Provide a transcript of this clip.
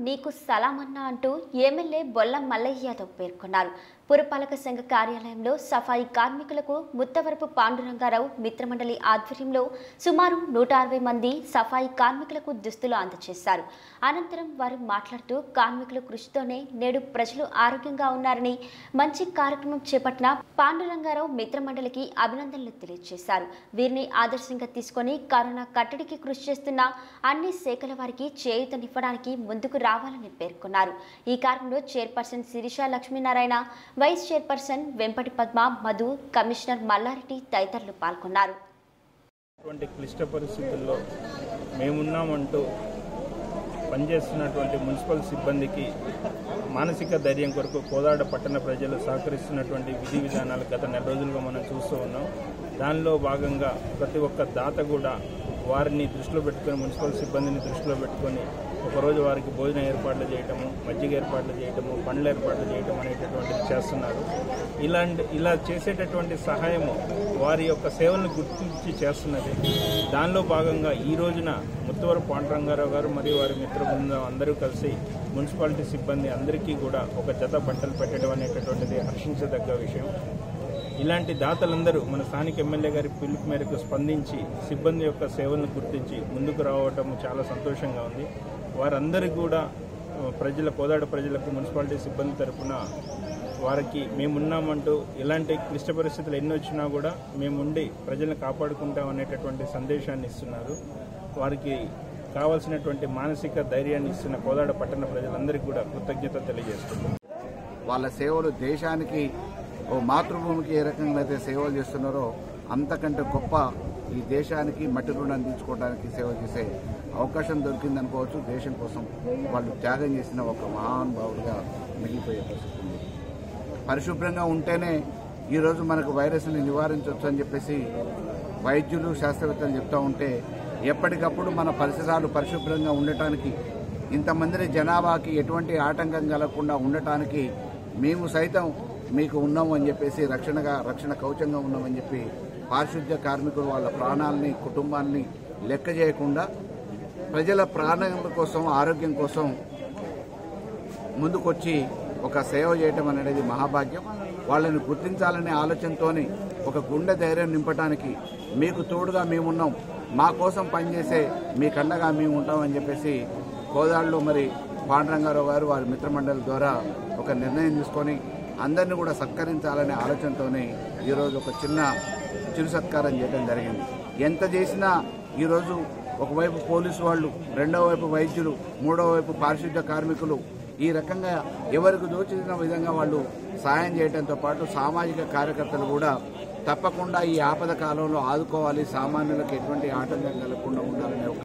నీకు సలామన్నా అంటూ ఎమ్మెల్యే బొల్ల మల్లయ్య యాదవ్ పేర్కొన్నారు పురపాలక సంఘ కార్యాలయంలో సఫాయి కార్మికులకు ముత్తవరపు పాండురంగారావు మిత్రమండలి ఆధ్వర్యంలో సుమారు నూట అరవై మంది సఫాయి కార్మికులకు దుస్తులు అందజేశారు అనంతరం వారు మాట్లాడుతూ కార్మికుల కృషితోనే నేడు ప్రజలు ఆరోగ్యంగా ఉన్నారని మంచి కార్యక్రమం చేపట్టిన పాండురంగారావు మిత్రమండలికి అభినందనలు తెలియజేశారు వీరిని ఆదర్శంగా తీసుకొని కరోనా కట్టడికి కృషి చేస్తున్న అన్ని శాఖల వారికి చేయూతనివ్వడానికి ముందుకు రావాలని పేర్కొన్నారు ఈ కార్యక్రమంలో chairperson Sirisha Lakshminarayana vice chairperson Vempati Padma Madhu commissioner Mallareddy తదితరులు పాల్గొన్నారు అటువంటి క్లిష్ట పరిస్థితుల్లో మేమున్నామంటూ పనిచేస్తున్నటువంటి మున్సిపల్ సిబ్బందికి మానసిక ధైర్యం కొరకు కోదాడ పట్టణ ప్రజలు సహకరిస్తున్నటువంటి విధి విధానాలు గత నెల రోజులుగా మనం చూస్తూ ఉన్నాం దానిలో భాగంగా ప్రతి ఒక్క దాత కూడా వారిని దృష్టిలో పెట్టుకొని మున్సిపల్ సిబ్బందిని దృష్టిలో పెట్టుకొని ఒకరోజు వారికి భోజన ఏర్పాట్లు చేయటము మజ్జిగ ఏర్పాట్లు చేయటము పండ్ల ఏర్పాట్లు చేయటం అనేటటువంటిది చేస్తున్నారు ఇలాంటి ఇలా చేసేటటువంటి సహాయము వారి యొక్క సేవలను గుర్తించి చేస్తున్నది దానిలో భాగంగా ఈ రోజున ముత్తవర పాండురంగారావు గారు మరియు వారి మిత్ర బృందం అందరూ కలిసి మున్సిపాలిటీ సిబ్బంది అందరికీ కూడా ఒక జత బట్టలు పెట్టడం అనేటటువంటిది హర్షించదగ్గ విషయం ఇలాంటి దాతలందరూ మన స్థానిక ఎమ్మెల్యే గారి పిలుపు మేరకు స్పందించి సిబ్బంది యొక్క సేవలను గుర్తించి ముందుకు రావటం చాలా సంతోషంగా ఉంది వారందరికీ కూడా ఆ, ప్రజల కోదాడ ప్రజలకు మున్సిపాలిటీ సిబ్బంది తరపున వారికి మేమున్నామంటూ ఇలాంటి క్లిష్ట పరిస్థితులు ఎన్ని వచ్చినా కూడా మేముండి ప్రజలను కాపాడుకుంటాం అనేటటువంటి సందేశాన్ని ఇస్తున్నారు వారికి కావాల్సినటువంటి మానసిక ధైర్యాన్ని ఇస్తున్న కోదాడ పట్టణ ప్రజలందరికీ కూడా కృతజ్ఞత తెలియజేస్తున్నాం వాళ్ళ సేవలు దేశానికి ఓ మాతృభూమికి ఏ రకంగా అయితే సేవలు చేస్తున్నారో అంతకంటే గొప్ప ఈ దేశానికి మట్టి రుణం అందించుకోవడానికి సేవ చేసే అవకాశం దొరికింది అనుకోవచ్చు దేశం కోసం వాళ్ళు త్యాగం చేసిన ఒక మహానుభావులుగా మిగిలిపోయే పరిస్థితి ఉంది పరిశుభ్రంగా ఉంటేనే ఈరోజు మనకు వైరస్ని నివారించవచ్చు అని చెప్పేసి వైద్యులు శాస్త్రవేత్తలు చెప్తా ఉంటే ఎప్పటికప్పుడు మన పరిసరాలు పరిశుభ్రంగా ఉండటానికి ఇంతమంది జనాభాకి ఎటువంటి ఆటంకం కలగకుండా ఉండటానికి మేము సైతం మీకు ఉన్నాము అని చెప్పేసి రక్షణగా రక్షణ కవచంగా ఉన్నామని చెప్పి పారిశుద్ధ్య కార్మికులు వాళ్ళ ప్రాణాలని కుటుంబాన్ని లెక్క చేయకుండా ప్రజల ప్రాణాల కోసం ఆరోగ్యం కోసం ముందుకొచ్చి ఒక సేవ చేయటం అనేది మహాభాగ్యం వాళ్ళని గుర్తించాలనే ఆలోచనతోని ఒక గుండె ధైర్యం నింపడానికి మీకు తోడుగా మేమున్నాం మా కోసం పనిచేసే మీ కండగా మేము ఉంటామని చెప్పేసి కోదాడులో మరి పాండురంగారావు గారు వారి మిత్రమండలి ద్వారా ఒక నిర్ణయం తీసుకొని అందరినీ కూడా సత్కరించాలనే ఆలోచనతోనే ఈరోజు ఒక చిన్న చిరు సత్కారం చేయడం జరిగింది ఎంత చేసినా ఈరోజు ఒకవైపు పోలీసు వాళ్ళు రెండో వైపు వైద్యులు మూడో వైపు పారిశుద్ధ్య కార్మికులు ఈ రకంగా ఎవరికి దోచిన విధంగా వాళ్ళు సాయం చేయడంతో పాటు సామాజిక కార్యకర్తలు కూడా తప్పకుండా ఈ ఆపద కాలంలో ఆదుకోవాలి సామాన్యులకు ఎటువంటి ఆటంకం కలగకుండా ఉండాలనే ఒక